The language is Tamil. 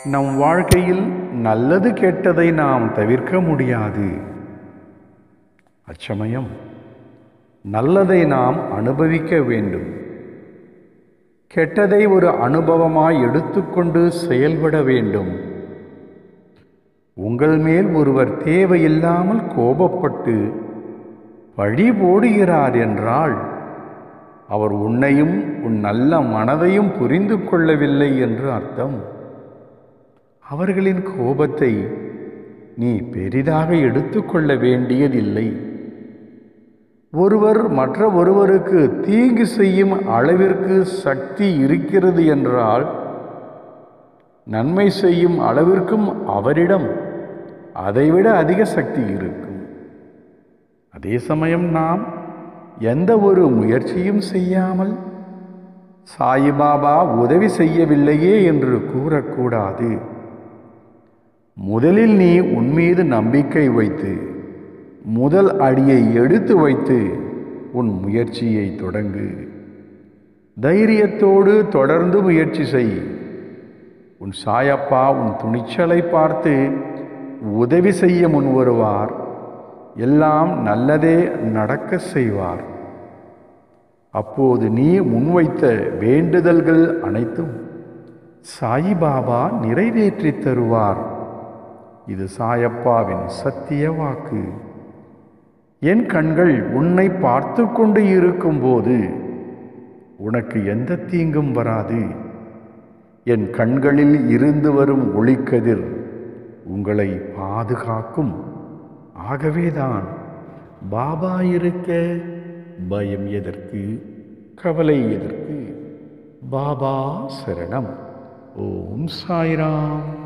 நம் வாழ்க்கையில் நல்லது கெட்டதை நாம் தவிர்க்க முடியாது அச்சமயம் நல்லதை நாம் அனுபவிக்க வேண்டும் கெட்டதை ஒரு அனுபவமாய் எடுத்துக்கொண்டு செயல்பட வேண்டும் உங்கள் மேல் ஒருவர் தேவையில்லாமல் கோபப்பட்டு பழி போடுகிறார் என்றால் அவர் உன்னையும் உன் நல்ல மனதையும் புரிந்து கொள்ளவில்லை என்று அர்த்தம் அவர்களின் கோபத்தை நீ பெரிதாக எடுத்துக்கொள்ள வேண்டியதில்லை ஒருவர் மற்ற ஒருவருக்கு தீங்கு செய்யும் அளவிற்கு சக்தி இருக்கிறது என்றால் நன்மை செய்யும் அளவிற்கும் அவரிடம் அதைவிட அதிக சக்தி இருக்கும் அதே சமயம் நாம் எந்த ஒரு முயற்சியும் செய்யாமல் சாயிபாபா உதவி செய்யவில்லையே என்று கூறக்கூடாது முதலில் நீ உன்மீது நம்பிக்கை வைத்து முதல் அடியை எடுத்து வைத்து உன் முயற்சியை தொடங்கு தைரியத்தோடு தொடர்ந்து முயற்சி செய் உன் சாயப்பா உன் துணிச்சலை பார்த்து உதவி செய்ய முன்வருவார் எல்லாம் நல்லதே நடக்க செய்வார் அப்போது நீ முன்வைத்த வேண்டுதல்கள் அனைத்தும் சாயிபாபா நிறைவேற்றி தருவார் இது சாயப்பாவின் சத்திய வாக்கு என் கண்கள் உன்னை பார்த்து கொண்டு இருக்கும்போது உனக்கு எந்த தீங்கும் வராது என் கண்களில் இருந்து வரும் ஒளிக்கதிர் உங்களை பாதுகாக்கும் ஆகவேதான் பாபா இருக்க பயம் எதற்கு கவலை எதற்கு பாபா சரணம் ஓம் சாய்ராம்